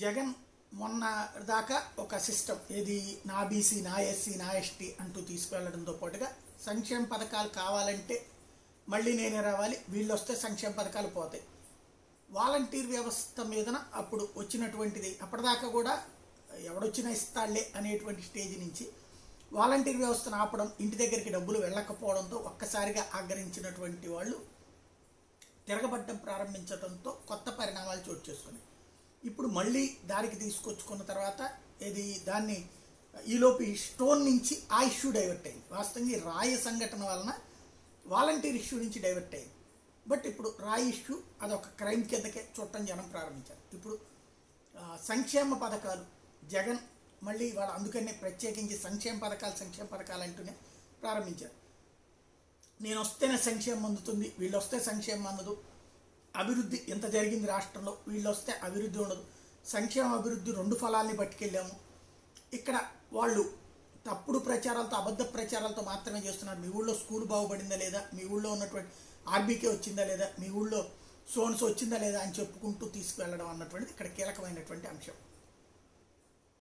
జగన్ మొన్న దాకా ఒక సిస్టమ్ ఏది నా బీసీ నా ఎస్సీ నా ఎస్టీ అంటూ తీసుకువెళ్ళడంతో పాటుగా సంక్షేమ పథకాలు కావాలంటే మళ్ళీ నేనే రావాలి వీళ్ళు వస్తే సంక్షేమ పథకాలు పోతాయి వాలంటీర్ వ్యవస్థ మీదన అప్పుడు వచ్చినటువంటిది అప్పటిదాకా కూడా ఎవడొచ్చినా ఇస్తాళ్లే అనేటువంటి స్టేజ్ నుంచి వాలంటీర్ వ్యవస్థను ఆపడం ఇంటి దగ్గరికి డబ్బులు వెళ్ళకపోవడంతో ఒక్కసారిగా ఆగ్రహించినటువంటి వాళ్ళు తిరగబడ్డం ప్రారంభించడంతో కొత్త పరిణామాలు చోటు చేసుకున్నాయి ఇప్పుడు మళ్ళీ దారికి తీసుకొచ్చుకున్న తర్వాత ఇది దాన్ని ఈలోపు ఈ స్టోన్ నుంచి ఆ ఇష్యూ డైవర్ట్ అయింది వాస్తవంగా ఈ రాయి సంఘటన వలన వాలంటీర్ ఇష్యూ నుంచి డైవర్ట్ అయింది బట్ ఇప్పుడు రాయి ఇష్యూ అదొక క్రైమ్ కిందకే చూడటం జనం ప్రారంభించారు ఇప్పుడు ఆ, సంక్షేమ పథకాలు జగన్ మళ్ళీ వాళ్ళ అందుకనే ప్రత్యేకించి సంక్షేమ పథకాలు సంక్షేమ పథకాలు అంటూనే ప్రారంభించారు నేను వస్తేనే సంక్షేమం అందుతుంది వీళ్ళు వస్తే సంక్షేమం అందదు అభివృద్ధి ఎంత జరిగింది రాష్ట్రంలో వీళ్ళు వస్తే అభివృద్ధి ఉండదు సంక్షేమ అభివృద్ధి రెండు ఫలాల్ని పట్టుకెళ్ళాము ఇక్కడ వాళ్ళు తప్పుడు ప్రచారాలతో అబద్ధ ప్రచారాలతో మాత్రమే చేస్తున్నారు మీ ఊళ్ళో స్కూల్ బాగుపడిందా లేదా మీ ఊళ్ళో ఉన్నటువంటి ఆర్బీకే వచ్చిందా లేదా మీ ఊళ్ళో సోన్స్ వచ్చిందా లేదా అని చెప్పుకుంటూ తీసుకువెళ్ళడం అన్నటువంటిది ఇక్కడ కీలకమైనటువంటి అంశం